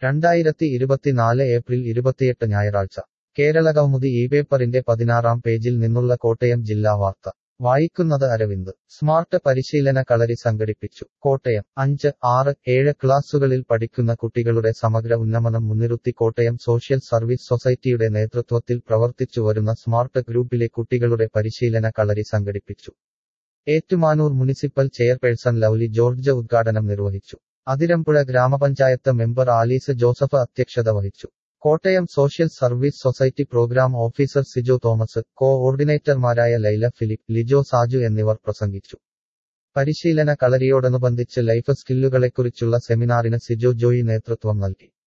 രണ്ടായിരത്തി ഇരുപത്തിനാല് ഏപ്രിൽ ഇരുപത്തിയെട്ട് ഞായറാഴ്ച കേരള കൗമുദി ഈ പേപ്പറിന്റെ പതിനാറാം പേജിൽ നിന്നുള്ള കോട്ടയം ജില്ലാ വാർത്ത വായിക്കുന്നത് അരവിന്ദ് സ്മാർട്ട് പരിശീലന കളരി സംഘടിപ്പിച്ചു കോട്ടയം അഞ്ച് ആറ് ഏഴ് ക്ലാസുകളിൽ പഠിക്കുന്ന കുട്ടികളുടെ സമഗ്ര ഉന്നമനം മുൻനിർത്തി കോട്ടയം സോഷ്യൽ സർവീസ് സൊസൈറ്റിയുടെ നേതൃത്വത്തിൽ പ്രവർത്തിച്ചു വരുന്ന സ്മാർട്ട് ഗ്രൂപ്പിലെ കുട്ടികളുടെ പരിശീലന കളരി സംഘടിപ്പിച്ചു Ettumanoor municipal chairperson Lovely George ഉദ്ഘാടനം നിർവഹിച്ചു Athirampuzha grama panchayat member Alice Joseph അധ്യക്ഷത വഹിച്ചു Kottayam social service society programme officer Sijo Thomas കോഓർഡിനേറ്റർമാരായ ലൈല ഫിലിപ്പ് ലിജോ സാജു എന്നിവർ പ്രസംഗിച്ചു പരിശീലന കളരിയോടനുബന്ധിച്ച് ലൈഫ് സ്കില്ലുകളെക്കുറിച്ചുള്ള സെമിനാറിന് സിജോ ജോയി നേതൃത്വം നൽകി